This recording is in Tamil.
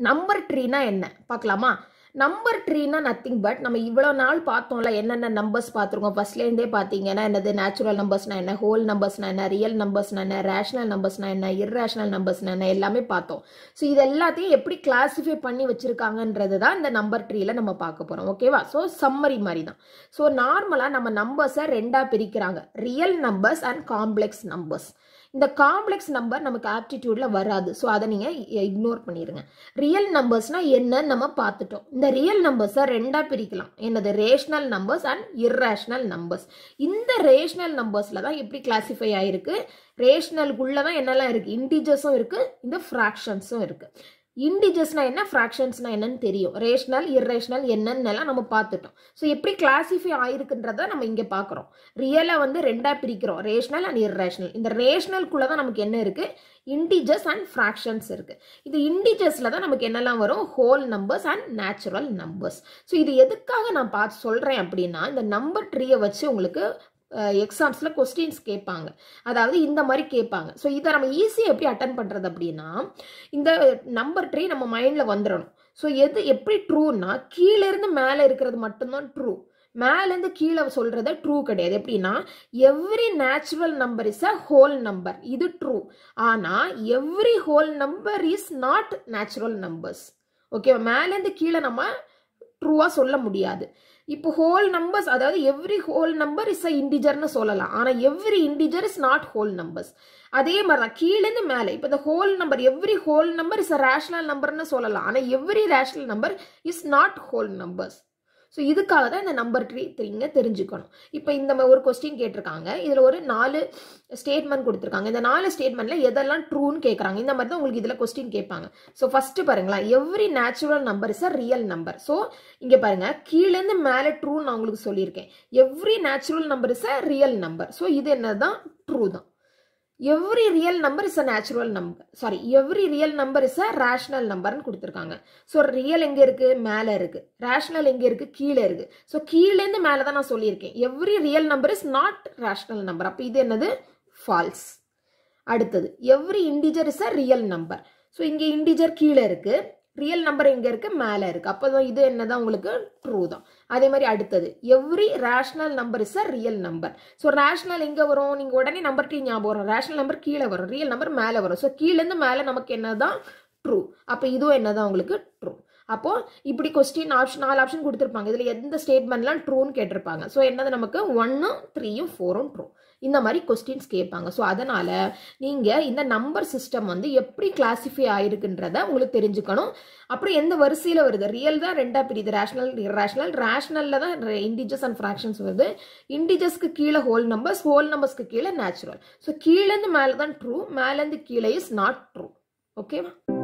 நம்பர் ட்ரீனா என்ன பார்க்கலாமா நம்பர் ட்ரீனா நத்திங் பட் நம்ம இவ்வளோ நாள் பார்த்தோம்ல என்னென்ன நம்பர்ஸ் பார்த்துருக்கோம் ஃபர்ஸ்ட்லேருந்தே பார்த்தீங்கன்னா என்னது நேச்சுரல் நம்பர்ஸ்னா என்ன ஹோல் நம்பர்ஸ்னா என்ன ரியல் நம்பர்ஸ்னா என்ன ரேஷனல் நம்பர்ஸ்னா என்ன இர்ரேஷனல் நம்பர்ஸ்னா என்ன எல்லாமே பார்த்தோம் ஸோ இது எல்லாத்தையும் எப்படி கிளாஸிஃபை பண்ணி வச்சிருக்காங்கன்றது தான் இந்த நம்பர் ட்ரீல நம்ம பார்க்க போகிறோம் ஓகேவா ஸோ சம்மரி மாதிரி தான் ஸோ நார்மலாக நம்ம நம்பர்ஸை ரெண்டாக பிரிக்கிறாங்க real numbers and complex numbers இந்த காம்ப்ளெக்ஸ் நம்பர் நமக்கு ஆப்டிடியூட்ல வராது ஸோ அதை நீங்கள் இக்னோர் பண்ணிடுங்க ரியல் நம்பர்ஸ்னா என்னன்னு நம்ம பார்த்துட்டோம் இந்த ரியல் நம்பர்ஸை ரெண்டா பிரிக்கலாம் என்னது rational numbers and irrational numbers இந்த ரேஷனல் நம்பர்ஸ்ல தான் எப்படி கிளாசிஃபை ஆயிருக்கு ரேஷனலுக்குள்ள தான் என்னெல்லாம் இருக்கு இன்டிஜர்ஸும் இருக்கு இந்த ஃப்ராக்ஷன்ஸும் இருக்கு இன்டிஜர்ஸ்னா என்ன ஃப்ராக்ஷன்ஸ்னா என்னன்னு தெரியும் ரேஷனல் இர்ரேஷனல் என்னன்னு எல்லாம் நம்ம பார்த்துட்டோம் ஸோ எப்படி கிளாசிஃபை ஆயிருக்குன்றத நம்ம இங்கே பார்க்குறோம் ரியலாக வந்து ரெண்டா பிரிக்கிறோம் ரேஷனல் அண்ட் இர்ரேஷனல் இந்த ரேஷனல்குள்ள தான் நமக்கு என்ன இருக்கு இன்டிஜர்ஸ் அண்ட் ஃப்ராக்ஷன்ஸ் இருக்கு இது இன்டிஜர்ஸ்ல தான் நமக்கு என்னெல்லாம் வரும் whole numbers and natural numbers so இது எதுக்காக நான் பார்த்து சொல்றேன் அப்படின்னா இந்த நம்பர் ட்ரீயை வச்சு உங்களுக்கு எக்ஸாம்ஸில் கொஸ்டின்ஸ் கேட்பாங்க அதாவது இந்த மாதிரி கேட்பாங்க ஸோ இதை நம்ம ஈஸியாக எப்படி அட்டன் பண்ணுறது அப்படின்னா இந்த நம்பர் ட்ரீ நம்ம மைண்டில் வந்துடணும் ஸோ எது எப்படி ட்ரூன்னா கீழேருந்து மேலே இருக்கிறது மட்டும்தான் ட்ரூ மேலேருந்து கீழே சொல்றது ட்ரூ கிடையாது எப்படின்னா every natural number is a whole number இது ட்ரூ ஆனால் every whole number is not natural numbers ஓகேவா மேலேருந்து கீழே நம்ம ட்ரூவாக சொல்ல முடியாது இப்போ ஹோல் நம்பர்ஸ் அதாவது every whole number is a இண்டிஜர்னு சொல்லலாம் ஆனால் every integer is not whole numbers அதே மாதிரி தான் கீழேருந்து மேலே இப்போ இந்த whole number every whole number is a rational நம்பர்னு சொல்லலாம் ஆனால் every rational number is not whole numbers so இதுக்காக தான் இந்த நம்பர் ட்ரீ நீங்கள் தெரிஞ்சுக்கணும் இப்போ இந்த ம- ஒரு கொஸ்டின் கேட்டிருக்காங்க இதில் ஒரு நாலு ஸ்டேட்மெண்ட் கொடுத்துருக்காங்க இந்த நாலு ஸ்டேட்மெண்ட்டில் எதெல்லாம் ட்ரூன்னு கேட்குறாங்க இந்த மாதிரி தான் உங்களுக்கு இதில் கொஸ்டின் கேட்பாங்க ஸோ ஃபஸ்ட்டு பாருங்களேன் every natural number is a real number so இங்கே பாருங்க கீழேருந்து மேலே ட்ரூன்னு நான் உங்களுக்கு சொல்லியிருக்கேன் every natural number is a real number so இது என்னதான் ட்ரூ தான் every real number is a natural number sorry every real number is a rational நம்பர்னு கொடுத்துருக்காங்க ஸோ ரியல் எங்கே இருக்கு மேலே இருக்கு ரேஷனல் எங்கே இருக்கு கீழே இருக்கு ஸோ கீழேருந்து மேலே தான் நான் சொல்லியிருக்கேன் every real number is not rational number அப்போ இது என்னது ஃபால்ஸ் அடுத்தது every integer is a real number so இங்கே இண்டிஜர் கீழே இருக்கு ரியல் நம்பர் எங்கே இருக்கு மேலே இருக்கு அப்போ தான் இது என்னதான் உங்களுக்கு ட்ரூ தான் அதே மாதிரி அடுத்தது every rational number is a real number so rational எங்கே வரும் நீங்கள் உடனே நம்பர் டீ ஞாபகம் வரும் ரேஷனல் நம்பர் கீழே வரும் ரியல் நம்பர் மேலே வரும் ஸோ கீழேருந்து மேலே நமக்கு என்னதான் ட்ரூ அப்போ இதுவும் என்னதான் உங்களுக்கு ட்ரூ அப்போ இப்படி கொஸ்டின் ஆப்ஷன் நாலு ஆப்ஷன் கொடுத்துருப்பாங்க இதில் எந்த ஸ்டேட்மெண்ட்லாம் ட்ரூன்னு கேட்டிருப்பாங்க ஸோ என்னது நமக்கு ஒன்னும் த்ரீயும் ஃபோரும் ட்ரூ இந்த மாதிரி கொஸ்டின்ஸ் கேட்பாங்க ஸோ அதனால நீங்கள் இந்த நம்பர் சிஸ்டம் வந்து எப்படி கிளாசிஃபை ஆயிருக்குன்றத உங்களுக்கு தெரிஞ்சுக்கணும் அப்புறம் எந்த வரிசையில் வருது ரியல் தான் ரெண்டா பிரியுது ரேஷனல் ரேஷனல் ரேஷனலில் தான் இண்டிஜர்ஸ் அண்ட் ஃப்ராக்ஷன்ஸ் வருது இண்டிஜர்ஸ்க்கு கீழே ஹோல் நம்பர்ஸ் ஹோல் நம்பர்ஸ்க்கு கீழே நேச்சுரல் ஸோ கீழேருந்து மேலே தான் ட்ரூ மேலேருந்து கீழே இஸ் நாட் ட்ரூ ஓகேவா